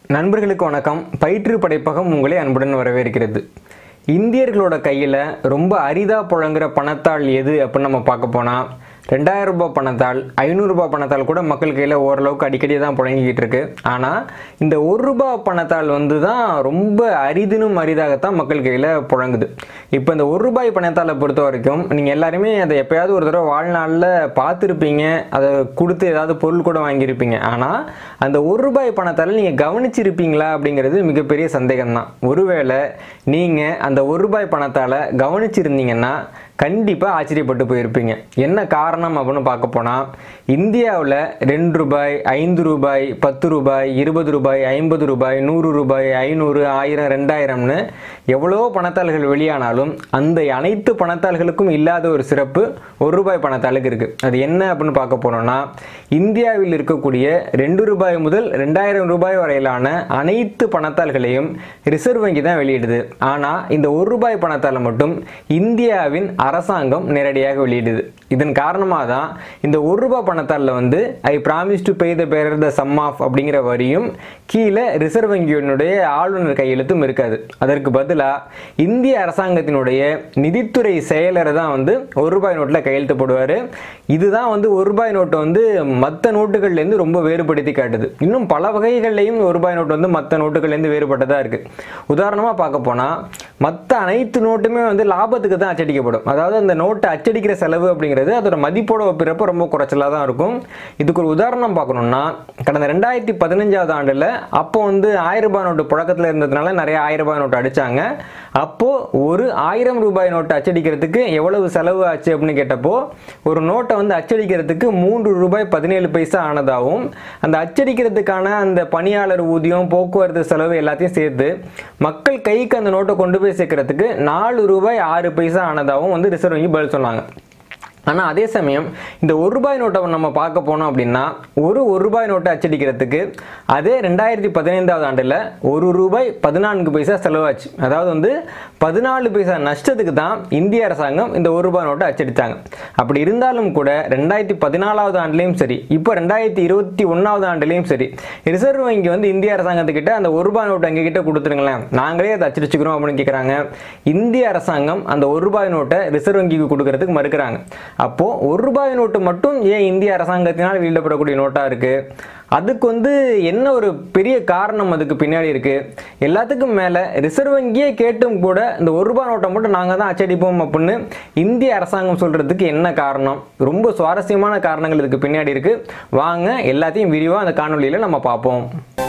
நண்பர்களுக்கு வணக்கம் பயிற்று படைப்பகம் உங்களை அன்புடன் வரவேற்கிறது இந்தியர்களோட கையில் ரொம்ப அரிதாக புழங்குற பணத்தாள் எது அப்படின்னு நம்ம பார்க்க போனால் ரெண்டாயிரம் ரூபாய் பணத்தாள் ஐநூறுரூபா பணத்தாள் கூட மக்கள் கையில் ஓரளவுக்கு அடிக்கடி தான் புழங்கிக்கிட்டு இருக்கு ஆனால் இந்த ஒரு ரூபாய் பணத்தாள் வந்து தான் ரொம்ப அரிதினும் அரிதாகத்தான் மக்கள் கையில் புழங்குது இப்போ இந்த ஒரு ரூபாய் பணத்தாளை பொறுத்த வரைக்கும் நீங்கள் எல்லாருமே அதை எப்பயாவது ஒரு தடவை வாழ்நாளில் பார்த்துருப்பீங்க அதை கொடுத்து ஏதாவது பொருள் கூட வாங்கியிருப்பீங்க ஆனால் அந்த ஒரு ரூபாய் பணத்தால் நீங்கள் கவனிச்சிருப்பீங்களா அப்படிங்கிறது மிகப்பெரிய சந்தேகம் தான் ஒருவேளை நீங்கள் அந்த ஒரு ரூபாய் பணத்தால் கவனிச்சிருந்தீங்கன்னா கண்டிப்பாக ஆச்சரியப்பட்டு போயிருப்பீங்க என்ன காரணம் அப்படின்னு பார்க்க போனால் இந்தியாவில் ரெண்டு ரூபாய் ஐந்து ரூபாய் பத்து ரூபாய் இருபது ரூபாய் ஐம்பது ரூபாய் நூறு ரூபாய் ஐநூறு ஆயிரம் ரெண்டாயிரம்னு எவ்வளோ பணத்தாள்கள் வெளியானாலும் அந்த அனைத்து பணத்தாள்களுக்கும் இல்லாத ஒரு சிறப்பு ஒரு ரூபாய் பணத்தாளுக்கு இருக்குது அது என்ன அப்படின்னு பார்க்க போனோம்னா இந்தியாவில் இருக்கக்கூடிய ரெண்டு ரூபாய் முதல் ரெண்டாயிரம் ரூபாய் வரையிலான அனைத்து பணத்தாள்களையும் ரிசர்வ் வங்கி தான் வெளியிடுது ஆனால் இந்த ஒரு ரூபாய் பணத்தாளை மட்டும் இந்தியாவின் அரசாங்கம் நேரடியாக வெளியிடுது இதன் காரணமாக தான் இந்த ஒரு ரூபாய் பணத்தாளில் வந்து ஐ ப்ராமிஸ் டு பே த பேர் த சம் ஆஃப் அப்படிங்கிற வரியும் கீழே ரிசர்வ் வங்கியினுடைய ஆளுநர் கையெழுத்தும் இருக்காது அதற்கு பதிலாக இந்திய அரசாங்கத்தினுடைய நிதித்துறை செயலர் தான் வந்து ஒரு ரூபாய் நோட்டில் கையெழுத்து போடுவார் இதுதான் வந்து ஒரு ரூபாய் நோட்டை வந்து மற்ற நோட்டுகள்லேருந்து ரொம்ப வேறுபடுத்தி காட்டுது இன்னும் பல வகைகள்லையும் ஒரு ரூபாய் நோட்டு வந்து மற்ற நோட்டுகள்லேருந்து வேறுபட்டதாக இருக்குது உதாரணமாக பார்க்க போனால் மற்ற அனைத்து நோட்டுமே வந்து லாபத்துக்கு தான் அச்சடிக்கப்படும் அதாவது அந்த நோட்டை அச்சடிக்கிற செலவு அப்படிங்கிறது அதோட மதிப்போட ஒப்பிறப்ப ரொம்ப குறைச்சலாக தான் இருக்கும் இதுக்கு ஒரு உதாரணம் பார்க்கணும்னா கடந்த ரெண்டாயிரத்தி பதினஞ்சாவது ஆண்டில் அப்போ வந்து ஆயிரம் ரூபாய் நோட்டு புழக்கத்தில் இருந்ததுனால நிறைய ஆயிரம் ரூபாய் நோட்டு அடித்தாங்க அப்போது ஒரு ஆயிரம் ரூபாய் நோட்டு அச்சடிக்கிறதுக்கு எவ்வளவு செலவு ஆச்சு அப்படின்னு கேட்டப்போ ஒரு நோட்டை வந்து அச்சடிக்கிறதுக்கு மூன்று ரூபாய் பதினேழு பைசா ஆனதாகவும் அந்த அச்சடிக்கிறதுக்கான அந்த பணியாளர் ஊதியம் போக்குவரத்து செலவு எல்லாத்தையும் சேர்த்து மக்கள் கைக்கு அந்த நோட்டை கொண்டு போய் சேர்க்கறதுக்கு நாலு ரூபாய் ஆறு பைசா ஆனதாகவும் வந்து ரிசர்வ் வங்கி பதில் சொன்னாங்க ஆனால் அதே சமயம் இந்த ஒரு ரூபாய் நோட்டை நம்ம பார்க்க போனோம் அப்படின்னா ஒரு ஒரு ரூபாய் நோட்டை அச்சடிக்கிறதுக்கு அதே ரெண்டாயிரத்தி பதினைந்தாவது ஆண்டில் ஒரு ரூபாய் பதினான்கு பைசா செலவாச்சு அதாவது வந்து பதினாலு பைசா நஷ்டத்துக்கு தான் இந்திய அரசாங்கம் இந்த ஒரு ரூபாய் நோட்டை அச்சடித்தாங்க அப்படி இருந்தாலும் கூட ரெண்டாயிரத்தி பதினாலாவது ஆண்டுலேயும் சரி இப்போ ரெண்டாயிரத்தி இருபத்தி ஒன்றாவது ஆண்டுலேயும் சரி ரிசர்வ் வங்கி வந்து இந்திய அரசாங்கத்துக்கிட்ட அந்த ஒரு ரூபாய் நோட்டை எங்ககிட்ட கொடுத்துருங்களேன் நாங்களே அதை அச்சடிச்சுக்கிறோம் அப்படின்னு கேட்குறாங்க இந்திய அரசாங்கம் அந்த ஒரு ரூபாய் நோட்டை ரிசர்வ் வங்கிக்கு கொடுக்கறதுக்கு மறுக்கிறாங்க அப்போ ஒரு ரூபாய் நோட்டு மட்டும் ஏன் இந்திய அரசாங்கத்தினால் வெளியிடப்படக்கூடிய நோட்டாக இருக்கு அதுக்கு வந்து என்ன ஒரு பெரிய காரணம் அதுக்கு பின்னாடி இருக்கு எல்லாத்துக்கும் மேலே ரிசர்வ் வங்கியே கேட்டும் கூட இந்த ஒரு ரூபாய் நோட்டை மட்டும் நாங்கள் தான் அச்சடிப்போம் அப்படின்னு இந்திய அரசாங்கம் சொல்றதுக்கு என்ன காரணம் ரொம்ப சுவாரஸ்யமான காரணங்கள் இதுக்கு பின்னாடி இருக்கு வாங்க எல்லாத்தையும் விரிவாக அந்த காணொலியில் நம்ம பார்ப்போம்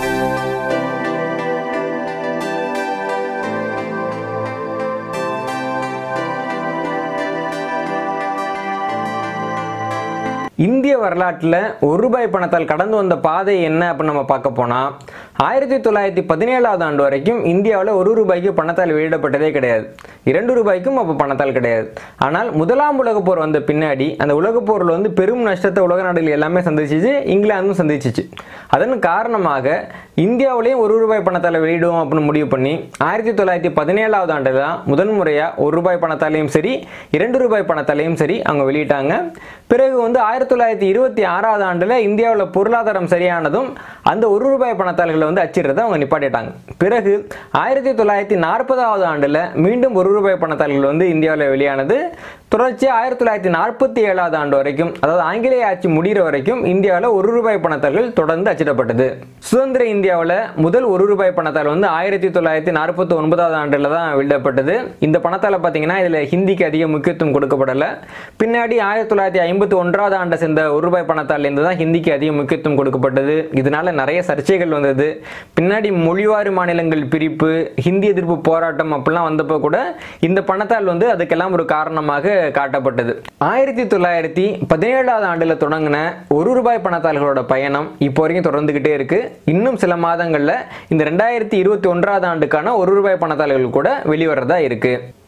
இந்திய வரலாற்றில் ஒரு ரூபாய் பணத்தால் கடந்து வந்த பாதை என்ன அப்படின்னு நம்ம பார்க்க போனால் ஆயிரத்தி தொள்ளாயிரத்தி பதினேழாவது ஆண்டு வரைக்கும் இந்தியாவில் ஒரு ரூபாய்க்கு பணத்தால் வெளியிடப்பட்டதே கிடையாது இரண்டு ரூபாய்க்கும் அப்போ பணத்தால் கிடையாது ஆனால் முதலாம் உலகப் போர் வந்த பின்னாடி அந்த உலகப் போரில் வந்து பெரும் நஷ்டத்தை உலக நாடுகள் எல்லாமே சந்திச்சிச்சு இங்கிலாந்தும் சந்திச்சிச்சு அதன் காரணமாக இந்தியாவிலையும் ஒரு ரூபாய் பணத்தால் வெளியிடுவோம் அப்படின்னு முடிவு பண்ணி ஆயிரத்தி தொள்ளாயிரத்தி பதினேழாவது ஆண்டு தான் முதன் முறையாக ஒரு ரூபாய் பணத்தாலையும் சரி இரண்டு ரூபாய் பணத்தாலையும் சரி அவங்க வெளியிட்டாங்க பிறகு வந்து ஆயிரத்தி தொள்ளாயிரத்தி இருபத்தி ஆறாவது ஆண்டில் இந்தியாவில் பொருளாதாரம் சரியானதும் அந்த ஒரு ரூபாய் பணத்தாள்களை வந்து அச்சிடுறதை அவங்க நிப்பாட்டிட்டாங்க பிறகு ஆயிரத்தி தொள்ளாயிரத்தி நாற்பதாவது ஆண்டில் மீண்டும் ஒரு ரூபாய் பணத்தாள்கள் வந்து இந்தியாவில் வெளியானது தொடர்ச்சி ஆயிரத்தி தொள்ளாயிரத்தி நாற்பத்தி ஏழாவது ஆண்டு வரைக்கும் அதாவது ஆங்கிலேய ஆட்சி முடிகிற வரைக்கும் இந்தியாவில் ஒரு ரூபாய் பணத்தாள்கள் தொடர்ந்து அச்சிடப்பட்டது சுதந்திர இந்தியாவில் முதல் ஒரு ரூபாய் பணத்தாள் வந்து ஆயிரத்தி தொள்ளாயிரத்தி நாற்பத்தி ஒன்பதாவது ஆண்டில் தான் வெளியிடப்பட்டது இந்த பணத்தால் பார்த்தீங்கன்னா இதில் ஹிந்திக்கு அதிக முக்கியத்துவம் கொடுக்கப்படலை பின்னாடி ஆயிரத்தி தொள்ளாயிரத்தி ஐம்பத்தி ஒன்றாவது ஆண்டை சேர்ந்த ஒரு ரூபாய் பணத்தாலேருந்து தான் ஹிந்திக்கு அதிக முக்கியத்துவம் கொடுக்கப்பட்டது இதனால நிறைய சர்ச்சைகள் வந்தது பின்னாடி மொழிவாரி மாநிலங்கள் பிரிப்பு ஹிந்தி எதிர்ப்பு போராட்டம் அப்படிலாம் வந்தப்போ கூட இந்த பணத்தால் வந்து அதுக்கெல்லாம் ஒரு காரணமாக காட்டப்பட்டது ஆயிரத்தி தொள்ளாயிரத்தி பதினேழாவது ஆண்டில் தொடங்கின ஒரு ரூபாய் பணத்தாள்களோட பயணம் இப்போ வரைக்கும் தொடர்ந்துகிட்டே இருக்கு இன்னும் சில மாதங்களில் இந்த ரெண்டாயிரத்தி இருபத்தி ஒன்றாவது ஆண்டுக்கான ஒரு ரூபாய் பணத்தாள்கள் கூட வெளிவரதா இருக்கு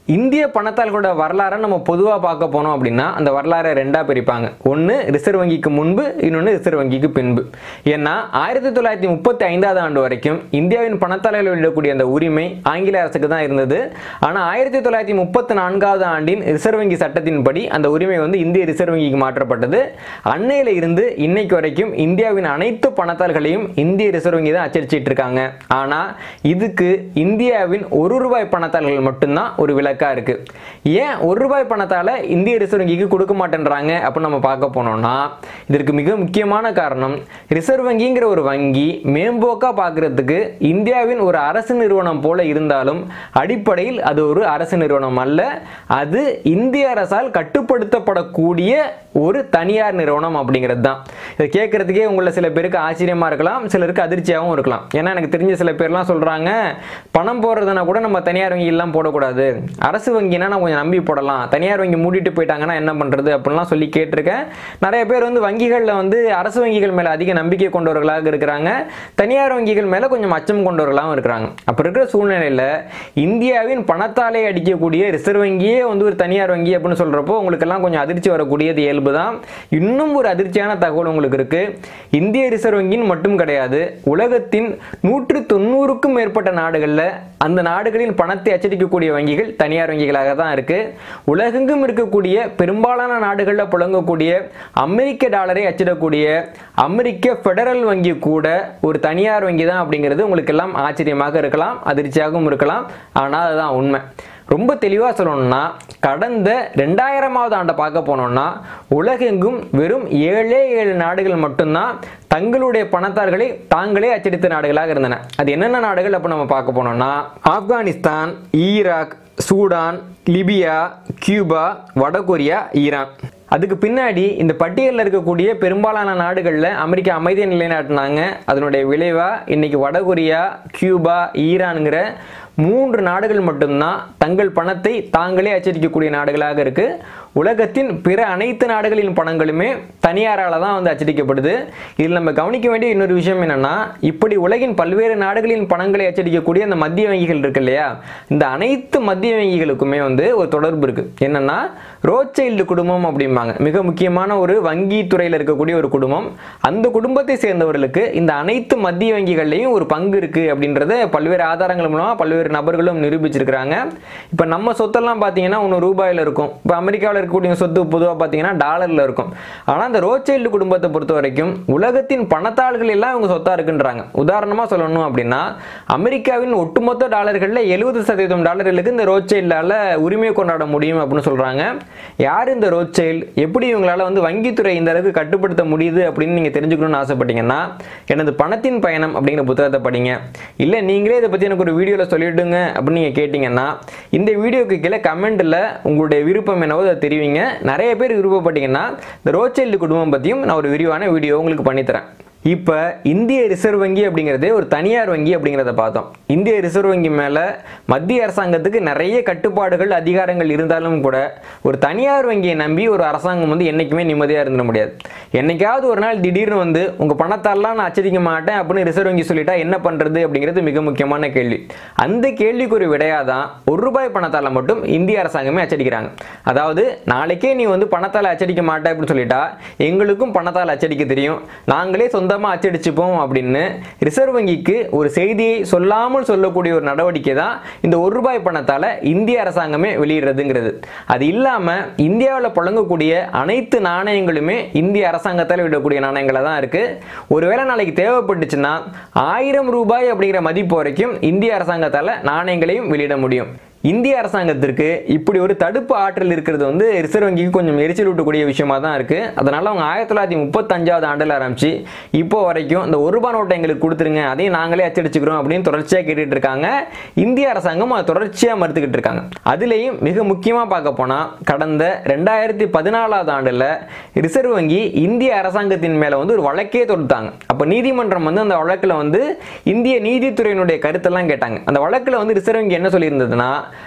இந்திய பணத்தாள்களோட வரலாறை நம்ம பொதுவாக பார்க்க போனோம் அப்படின்னா அந்த வரலாறை ரெண்டாக பிரிப்பாங்க ஒன்று ரிசர்வ் வங்கிக்கு முன்பு இன்னொன்று ரிசர்வ் வங்கிக்கு பின்பு ஏன்னா ஆயிரத்தி தொள்ளாயிரத்தி முப்பத்தி ஐந்தாவது ஆண்டு வரைக்கும் இந்தியாவின் பணத்தாளைகள் வெளியிடக்கூடிய அந்த உரிமை ஆங்கில அரசுக்கு தான் இருந்தது ஆனால் ஆயிரத்தி தொள்ளாயிரத்தி முப்பத்தி நான்காவது ஆண்டின் ரிசர்வ் வங்கி சட்டத்தின்படி அந்த உரிமை வந்து இந்திய ரிசர்வ் வங்கிக்கு மாற்றப்பட்டது அன்னையில இருந்து இன்னைக்கு வரைக்கும் இந்தியாவின் அனைத்து பணத்தாள்களையும் இந்திய ரிசர்வ் வங்கி தான் அச்சடிச்சிட்டு இருக்காங்க ஆனால் இதுக்கு இந்தியாவின் ஒரு ரூபாய் பணத்தாள்கள் மட்டும்தான் ஒரு விலக்கா இருக்கு ஏன் ஒரு ரூபாய் பணத்தால இந்திய ரிசர்வ் வங்கிக்கு கொடுக்க மாட்டேன்றாங்க அப்படின்னு நம்ம பார்க்க போனோம்னா இதற்கு மிக முக்கியமான காரணம் ரிசர்வ் வங்கிங்கிற ஒரு வங்கி மேம்போக்கா பார்க்கறதுக்கு இந்தியாவின் ஒரு அரசு நிறுவனம் போல இருந்தாலும் அடிப்படையில் அது ஒரு அரசு நிறுவனம் அல்ல அது இந்திய அரசால் கட்டுப்படுத்தப்படக்கூடிய ஒரு தனியார் நிறுவனம் அப்படிங்கிறது தான் இதை கேட்கறதுக்கே உங்களை சில பேருக்கு ஆச்சரியமா இருக்கலாம் சிலருக்கு அதிர்ச்சியாகவும் இருக்கலாம் ஏன்னா எனக்கு தெரிஞ்ச சில பேர்லாம் சொல்றாங்க பணம் போடுறதுனா கூட நம்ம தனியார் வங்கியெல்லாம் போடக்கூடாது அரசு வங்கினா நான் கொஞ்சம் நம்பி போடலாம் தனியார் வங்கி மூடிட்டு போயிட்டாங்கன்னா என்ன பண்றது அப்படின்லாம் சொல்லி கேட்டிருக்கேன் நிறைய பேர் வந்து வங்கிகளில் வந்து அரசு வங்கிகள் மேல அதிக நம்பிக்கை கொண்டவர்களாக இருக்கிறாங்க தனியார் வங்கிகள் மேல கொஞ்சம் அச்சம் கொண்டவர்களாகவும் இருக்கிறாங்க அப்ப இருக்கிற சூழ்நிலையில இந்தியாவின் பணத்தாலே அடிக்கக்கூடிய ரிசர்வ் வங்கியே வந்து ஒரு தனியார் வங்கி அப்படின்னு சொல்றப்போ உங்களுக்கு எல்லாம் கொஞ்சம் அதிர்ச்சி வரக்கூடியது இயல்பு தான் இன்னும் ஒரு அதிர்ச்சியான தகவல் உங்களுக்கு இருக்கு இந்திய ரிசர்வ் வங்கின்னு மட்டும் கிடையாது உலகத்தின் நூற்று தொண்ணூறுக்கும் மேற்பட்ட நாடுகளில் அந்த நாடுகளின் பணத்தை அச்சடிக்கக்கூடிய வங்கிகள் தனியார் வங்கிகளாக தான் இருக்கு உலகெங்கும் இருக்கக்கூடிய பெரும்பாலான நாடுகளில் புழங்கக்கூடிய அமெரிக்க டாலரை அச்சிடக்கூடிய அமெரிக்க ஃபெடரல் வங்கி கூட ஒரு தனியார் வங்கி தான் அப்படிங்கிறது உங்களுக்கு எல்லாம் ஆச்சரியமாக இருக்கலாம் அதிர்ச்சியாகவும் இருக்கலாம் ஆனால் அதுதான் உண்மை ரொம்ப தெளிவாக சொல்லணும்னா கடந்த ரெண்டாயிரமாவது ஆண்டை பார்க்க போனோம்னா உலகெங்கும் வெறும் ஏழே ஏழு நாடுகள் மட்டும்தான் தங்களுடைய பணத்தார்களை தாங்களே அச்சடித்த நாடுகளாக இருந்தன அது என்னென்ன நாடுகள் அப்போ நம்ம பார்க்க போனோம்னா Afghanistan Iraq Sudan Libya Cuba வடகொரியா ஈரான் அதுக்கு பின்னாடி இந்த பட்டியலில் இருக்கக்கூடிய பெரும்பாலான நாடுகளில் அமெரிக்கா அமைதியை நிலைநாட்டினாங்க அதனுடைய விளைவாக இன்னைக்கு வடகொரியா கியூபா ஈரானுங்கிற மூன்று நாடுகள் மட்டும்தான் தங்கள் பணத்தை தாங்களே அச்சடிக்கக்கூடிய நாடுகளாக இருக்கு உலகத்தின் பிற அனைத்து நாடுகளின் பணங்களுமே தனியாரால தான் வந்து அச்சடிக்கப்படுது இதில் நம்ம கவனிக்க வேண்டிய இன்னொரு விஷயம் என்னன்னா இப்படி உலகின் பல்வேறு நாடுகளின் பணங்களை அச்சடிக்கக்கூடிய அந்த மத்திய வங்கிகள் இருக்கு இல்லையா இந்த அனைத்து மத்திய வங்கிகளுக்குமே வந்து ஒரு தொடர்பு இருக்கு என்னன்னா ரோச்சைல்டு குடும்பம் அப்படிம்பாங்க மிக முக்கியமான ஒரு வங்கி துறையில் இருக்கக்கூடிய ஒரு குடும்பம் அந்த குடும்பத்தை சேர்ந்தவர்களுக்கு இந்த அனைத்து மத்திய வங்கிகள்லையும் ஒரு பங்கு இருக்கு அப்படின்றத பல்வேறு ஆதாரங்கள் மூலமா பல்வேறு நபர்களும் நிரூபிச்சிருக்கிறாங்க இப்போ நம்ம சொத்தெல்லாம் பார்த்தீங்கன்னா ஒன்று ரூபாயில் இருக்கும் இப்போ அமெரிக்காவில் இருக்கக்கூடிய சொத்து பொதுவாக பார்த்தீங்கன்னா டாலரில் இருக்கும் ஆனால் அந்த ரோச்சைல்டு குடும்பத்தை பொறுத்த வரைக்கும் உலகத்தின் பணத்தாள்கள் எல்லாம் இவங்க சொத்தா இருக்குன்றாங்க உதாரணமாக சொல்லணும் அப்படின்னா அமெரிக்காவின் ஒட்டுமொத்த டாலர்களில் எழுபது சதவீதம் டாலர்களுக்கு இந்த ரோச்சைல்டால உரிமை கொண்டாட முடியும் அப்படின்னு சொல்றாங்க யார் இந்த ரோச்சைல்டு எப்படி இவங்களால வந்து வங்கித்துறை இந்த அளவுக்கு கட்டுப்படுத்த முடியுது அப்படின்னு நீங்க தெரிஞ்சுக்கணும்னு ஆசைப்பட்டீங்கன்னா எனது பணத்தின் பயணம் அப்படிங்கிற புத்தகத்தை படிங்க இல்லை நீங்களே இதை பற்றி எனக்கு ஒரு வீடியோவில் சொல்லிவிடுங்க அப்படின்னு நீங்கள் கேட்டிங்கன்னா இந்த வீடியோக்கு கீழே கமெண்ட்டில் உங்களுடைய விருப்பம் என்னவோ அதை தெரிவிங்க நிறைய பேர் விருப்பப்பட்டீங்கன்னா இந்த ரோச்சைல்டு குடும்பம் பற்றியும் நான் ஒரு விரிவான வீடியோ உங்களுக்கு பண்ணித்தரேன் இப்போ இந்திய ரிசர்வ் வங்கி அப்படிங்கிறதே ஒரு தனியார் வங்கி அப்படிங்கிறத பார்த்தோம் இந்திய ரிசர்வ் வங்கி மேலே மத்திய அரசாங்கத்துக்கு நிறைய கட்டுப்பாடுகள் அதிகாரங்கள் இருந்தாலும் கூட ஒரு தனியார் வங்கியை நம்பி ஒரு அரசாங்கம் வந்து என்றைக்குமே நிம்மதியாக இருந்துட முடியாது என்னைக்காவது ஒரு நாள் திடீர்னு வந்து உங்கள் பணத்தாலாம் நான் அச்சடிக்க மாட்டேன் அப்படின்னு ரிசர்வ் வங்கி சொல்லிட்டா என்ன பண்ணுறது அப்படிங்கிறது மிக முக்கியமான கேள்வி அந்த கேள்விக்கு ஒரு விடையாக தான் ஒரு ரூபாய் பணத்தால் மட்டும் இந்திய அரசாங்கமே அச்சடிக்கிறாங்க அதாவது நாளைக்கே நீ வந்து பணத்தால் அச்சடிக்க மாட்டே அப்படின்னு சொல்லிட்டா எங்களுக்கும் பணத்தால் அச்சடிக்க தெரியும் நாங்களே சொந்தமாக அச்சடிச்சுப்போம் அப்படின்னு ரிசர்வ் வங்கிக்கு ஒரு செய்தியை சொல்லாமல் சொல்லக்கூடிய ஒரு நடவடிக்கை தான் இந்த ஒரு ரூபாய் பணத்தால் இந்திய அரசாங்கமே வெளியிடுறதுங்கிறது அது இல்லாமல் இந்தியாவில் புழங்கக்கூடிய அனைத்து நாணயங்களுமே இந்திய அரசாங்கத்தால் விடக்கூடிய நாணயங்களாக தான் இருக்குது ஒருவேளை நாளைக்கு தேவைப்பட்டுச்சுன்னா ஆயிரம் ரூபாய் அப்படிங்கிற மதிப்பு வரைக்கும் இந்திய அரசாங்கத்தால் நாணயங்களையும் வெளியிட முடியும் இந்திய அரசாங்கத்திற்கு இப்படி ஒரு தடுப்பு ஆற்றல் இருக்கிறது வந்து ரிசர்வ் வங்கிக்கு கொஞ்சம் எரிச்சல் ஊட்டக்கூடிய விஷயமா தான் இருக்கு அதனால அவங்க ஆயிரத்தி தொள்ளாயிரத்தி முப்பத்தஞ்சாவது ஆண்டில் ஆரம்பிச்சு இப்போ வரைக்கும் இந்த ஒரு ரூபாய் நோட்டை எங்களுக்கு கொடுத்துருங்க அதையும் நாங்களே அச்சடிச்சுக்கிறோம் அப்படின்னு தொடர்ச்சியாக கேட்டுட்டு இருக்காங்க இந்திய அரசாங்கம் அதை தொடர்ச்சியாக மறுத்துக்கிட்டு இருக்காங்க அதுலேயும் மிக முக்கியமாக பார்க்க போனால் கடந்த ரெண்டாயிரத்தி பதினாலாவது ஆண்டில் ரிசர்வ் வங்கி இந்திய அரசாங்கத்தின் மேலே வந்து ஒரு வழக்கே தொடுத்தாங்க அப்போ நீதிமன்றம் வந்து அந்த வழக்கில் வந்து இந்திய நீதித்துறையினுடைய கருத்தெல்லாம் கேட்டாங்க அந்த வழக்கில் வந்து ரிசர்வ் வங்கி என்ன சொல்லியிருந்ததுன்னா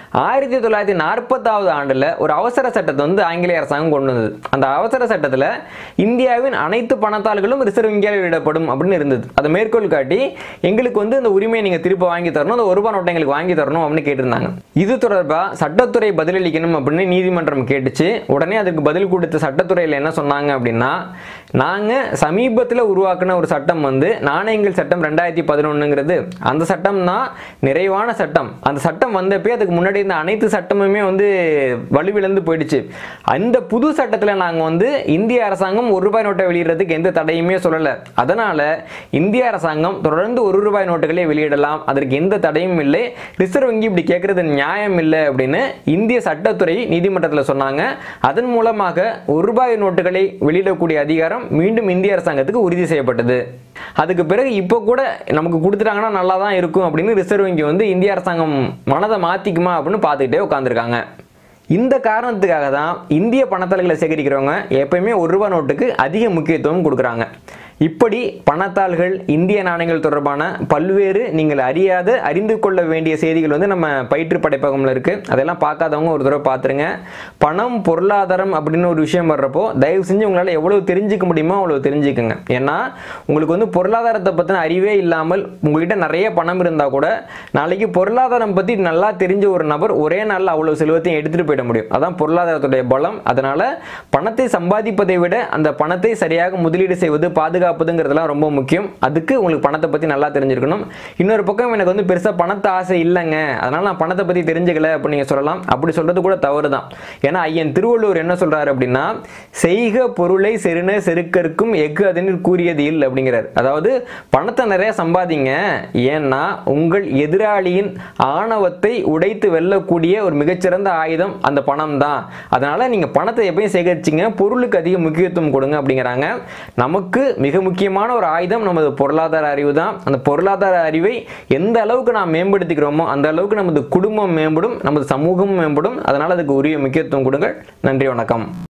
ஆயிரத்தி தொள்ளாயிரத்தி நாற்பத்தாவது ஆண்டில் ஒரு அவசர சட்டத்தை வந்து ஆங்கிலேய அரசாங்கம் கொண்டு வந்தது அந்த அவசர சட்டத்தில் இந்தியாவின் அனைத்து பணத்தாள்களும் ரிசர்வ் வங்கியால் வெளியிடப்படும் அப்படின்னு இருந்தது அதை மேற்கோள் காட்டி எங்களுக்கு வந்து இந்த உரிமையை நீங்கள் திரும்ப வாங்கி தரணும் அந்த ஒரு ரூபாய் நோட்டை எங்களுக்கு வாங்கி தரணும் அப்படின்னு கேட்டிருந்தாங்க இது தொடர்பாக சட்டத்துறை பதிலளிக்கணும் அப்படின்னு நீதிமன்றம் கேட்டுச்சு உடனே அதுக்கு பதில் கொடுத்த சட்டத்துறையில் என்ன சொன்னாங்க அப்படின்னா நாங்கள் சமீபத்தில் உருவாக்கின ஒரு சட்டம் வந்து நாணயங்கள் சட்டம் ரெண்டாயிரத்தி பதினொன்றுங்கிறது அந்த சட்டம் தான் நிறைவான சட்டம் அந்த சட்டம் வந்தப்பே அதுக்கு முன்னாடி இருந்த அனைத்து சட்டமுமே வந்து வலுவிழந்து போயிடுச்சு அந்த புது சட்டத்தில் நாங்கள் வந்து இந்திய அரசாங்கம் ஒரு ரூபாய் நோட்டை வெளியிடுறதுக்கு எந்த தடையுமே சொல்லலை அதனால் இந்திய அரசாங்கம் தொடர்ந்து ஒரு ரூபாய் நோட்டுகளை வெளியிடலாம் அதற்கு எந்த தடையும் இல்லை ரிசர்வ் வங்கி இப்படி கேட்கறது நியாயம் இல்லை அப்படின்னு இந்திய சட்டத்துறை நீதிமன்றத்தில் சொன்னாங்க அதன் மூலமாக ஒரு ரூபாய் நோட்டுகளை வெளியிடக்கூடிய அதிகாரம் மீண்டும் இந்திய அரசாங்கத்துக்கு உறுதி செய்யப்பட்டது அதுக்கு பிறகு இப்போ கூட நமக்கு கொடுத்துட்டாங்கன்னா நல்லா தான் இருக்கும் அப்படின்னு ரிசர்வ் வங்கி வந்து இந்திய அரசாங்கம் மனதை மாற்றிக்குமா அப்படின்னு பார்த்துக்கிட்டே உட்காந்துருக்காங்க இந்த காரணத்துக்காக தான் இந்திய பணத்தாள்களை சேகரிக்கிறவங்க எப்பயுமே ஒரு ரூபா நோட்டுக்கு அதிக முக்கியத்துவம் கொடுக்குறாங்க இப்படி பணத்தாள்கள் இந்திய நாணயங்கள் தொடர்பான பல்வேறு நீங்கள் அறியாத அறிந்து கொள்ள வேண்டிய செய்திகள் வந்து நம்ம பயிற்று படைப்பகம்ல இருக்கு அதெல்லாம் பார்க்காதவங்க ஒரு தடவை பார்த்துருங்க பணம் பொருளாதாரம் அப்படின்னு ஒரு விஷயம் வர்றப்போ தயவு செஞ்சு உங்களால் எவ்வளவு தெரிஞ்சுக்க முடியுமோ அவ்வளோ தெரிஞ்சுக்குங்க ஏன்னா உங்களுக்கு வந்து பொருளாதாரத்தை பற்றின அறிவே இல்லாமல் உங்ககிட்ட நிறைய பணம் இருந்தால் கூட நாளைக்கு பொருளாதாரம் பற்றி நல்லா தெரிஞ்ச ஒரு நபர் ஒரே நாளில் அவ்வளோ செல்வத்தையும் எடுத்துகிட்டு போயிட முடியும் அதான் பொருளாதாரத்துடைய பலம் அதனால் பணத்தை சம்பாதிப்பதை விட அந்த பணத்தை சரியாக முதலீடு செய்வது பாதுகாப்பதுங்கிறதுலாம் ரொம்ப முக்கியம் அதுக்கு உங்களுக்கு பணத்தை பற்றி நல்லா தெரிஞ்சிருக்கணும் இன்னொரு பக்கம் எனக்கு வந்து பெருசாக பணத்தை ஆசை இல்லைங்க அதனால் நான் பணத்தை பற்றி தெரிஞ்சுக்கல அப்படின்னு நீங்கள் சொல்லலாம் அப்படி சொல்கிறது கூட தவறு தான் ஏன்னா ஐயன் திருவள்ளுவர் என்ன சொல்கிறாரு அப்படின்னா செய்க பொருளை செருன செருக்கருக்கும் எஃகு அதனில் கூறியது இல் அப்படிங்கிறார் அதாவது பணத்தை நிறைய சம்பாதிங்க ஏன்னா உங்கள் எதிராளியின் ஆணவத்தை உடைத்து வெல்லக்கூடிய ஒரு மிகச்சிறந்த ஆயுதம் அந்த பணம் தான் அதனால நீங்க பணத்தை எப்பயும் சேகரிச்சிங்க பொருளுக்கு அதிக முக்கியத்துவம் கொடுங்க அப்படிங்கிறாங்க நமக்கு மிக முக்கியமான ஒரு ஆயுதம் நமது பொருளாதார அறிவு தான் அந்த பொருளாதார அறிவை எந்த அளவுக்கு நாம் மேம்படுத்திக்கிறோமோ அந்த அளவுக்கு நமது குடும்பம் மேம்படும் நமது சமூகம் மேம்படும் அதனால அதுக்கு உரிய முக்கியத்துவம் கொடுங்கள் நன்றி வணக்கம்